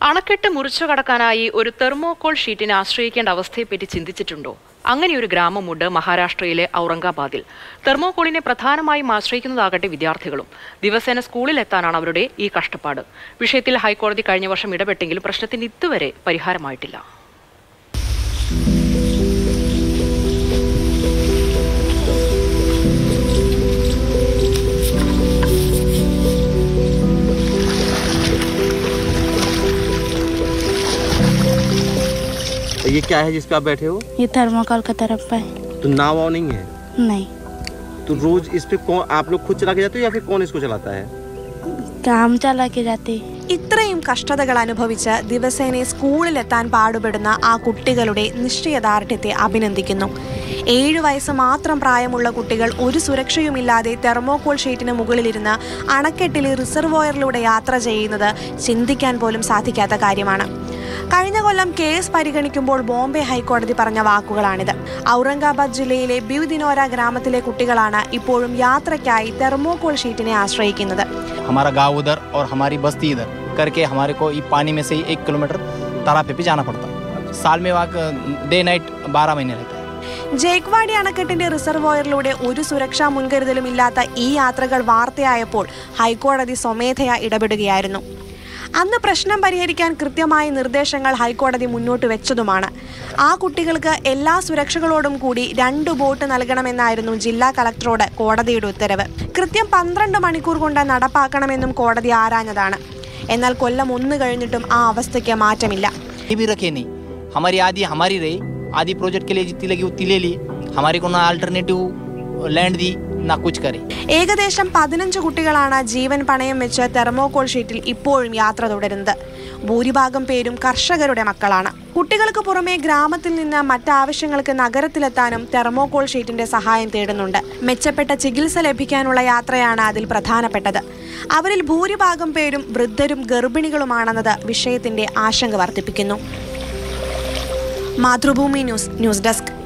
അണക്കെട്ട് മുറിച്ചു കടക്കാനായി ഒരു തെർമോകോൾ ഷീറ്റിനെ ആശ്രയിക്കേണ്ട അവസ്ഥയെപ്പറ്റി ചിന്തിച്ചിട്ടുണ്ടോ അങ്ങനെ ഒരു ഗ്രാമമുണ്ട് മഹാരാഷ്ട്രയിലെ ഔറംഗാബാദിൽ തെർമോകോളിനെ പ്രധാനമായും ആശ്രയിക്കുന്നതാകട്ടെ വിദ്യാർത്ഥികളും ദിവസേന സ്കൂളിൽ എത്താനാണ് അവരുടെ ഈ കഷ്ടപ്പാട് വിഷയത്തിൽ ഹൈക്കോടതി കഴിഞ്ഞ വർഷം ഇടപെട്ടെങ്കിലും പ്രശ്നത്തിന് ഇതുവരെ പരിഹാരമായിട്ടില്ല ये क्या है जिस पे आप बैठे हो ये थर्मोकॉल का तरफ पे है। तो नाव वाव नहीं है नहीं तो रोज इस पे कौन आप लोग खुद चला के जाते हो या फिर कौन इसको चलाता है काम चला के जाते ഇത്രയും കഷ്ടതകൾ അനുഭവിച്ച് ദിവസേന സ്കൂളിലെത്താൻ പാടുപെടുന്ന ആ കുട്ടികളുടെ നിശ്ചയദാർഢ്യത്തെ അഭിനന്ദിക്കുന്നു ഏഴു വയസ്സ് മാത്രം പ്രായമുള്ള കുട്ടികൾ ഒരു സുരക്ഷയുമില്ലാതെ തെർമോകോൾ ഷീറ്റിന് മുകളിലിരുന്ന് അണക്കെട്ടിലെ റിസർവോയറിലൂടെ യാത്ര ചെയ്യുന്നത് ചിന്തിക്കാൻ പോലും സാധിക്കാത്ത കാര്യമാണ് കഴിഞ്ഞ കൊല്ലം കേസ് പരിഗണിക്കുമ്പോൾ ബോംബെ ഹൈക്കോടതി പറഞ്ഞ വാക്കുകളാണിത് ഔറംഗാബാദ് ജില്ലയിലെ ബ്യൂദിനോര ഗ്രാമത്തിലെ കുട്ടികളാണ് ഇപ്പോഴും യാത്രയ്ക്കായി തെർമോകോൾ ഷീറ്റിനെ ആശ്രയിക്കുന്നത് हमारा गांव उधर और हमारी बस्ती इधर करके हमारे को ये पानी में से ही एक किलोमीटर तालाब पे जाना पड़ता है साल में वहाँ डे नाइट बारह महीने रहता है ജയ്ക്വാഡി അണക്കെട്ടിന്റെ റിസർവോയറിലൂടെ ഒരു സുരക്ഷാ മുൻകരുതലും ഇല്ലാത്ത ഈ യാത്രകൾ വാർത്തയായപ്പോൾ ഹൈക്കോടതി സ്വമേധയാ ഇടപെടുകയായിരുന്നു അന്ന് പ്രശ്നം പരിഹരിക്കാൻ കൃത്യമായ നിർദ്ദേശങ്ങൾ ഹൈക്കോടതി മുന്നോട്ട് വെച്ചതുമാണ് ആ കുട്ടികൾക്ക് എല്ലാ സുരക്ഷകളോടും കൂടി രണ്ട് ബോട്ട് നൽകണമെന്നായിരുന്നു ജില്ലാ കളക്ടറോട് കോടതിയുടെ ഉത്തരവ് കൃത്യം പന്ത്രണ്ട് മണിക്കൂർ കൊണ്ട് നടപ്പാക്കണമെന്നും കോടതി ആരാഞ്ഞതാണ് എന്നാൽ കൊല്ലം ഒന്ന് കഴിഞ്ഞിട്ടും ആ അവസ്ഥയ്ക്ക് മാറ്റമില്ല ये भी रखे नहीं हमारी आधी हमारी रही आधी प्रोजेक्ट के लिए जितनी लगी उतनी ले ली हमारे को ना अल्टरनेटिव लैंड दी ना कुछ करे ഏകദേശം പതിനഞ്ച് കുട്ടികളാണ് ജീവൻ പണയം വെച്ച് തെർമോകോൾ ഷീറ്റിൽ ഇപ്പോഴും യാത്ര തുടരുന്നത് ഭൂരിഭാഗം പേരും കർഷകരുടെ മക്കളാണ് കുട്ടികൾക്ക് പുറമെ ഗ്രാമത്തിൽ നിന്ന് മറ്റാവശ്യങ്ങൾക്ക് നഗരത്തിലെത്താനും തെർമോകോൾ ഷീറ്റിന്റെ സഹായം തേടുന്നുണ്ട് മെച്ചപ്പെട്ട ചികിത്സ ലഭിക്കാനുള്ള യാത്രയാണ് അതിൽ പ്രധാനപ്പെട്ടത് അവരിൽ ഭൂരിഭാഗം പേരും വൃദ്ധരും ഗർഭിണികളുമാണെന്നത് വിഷയത്തിന്റെ ആശങ്ക വർദ്ധിപ്പിക്കുന്നു മാതൃഭൂമി ന്യൂസ് ന്യൂസ് ഡെസ്ക്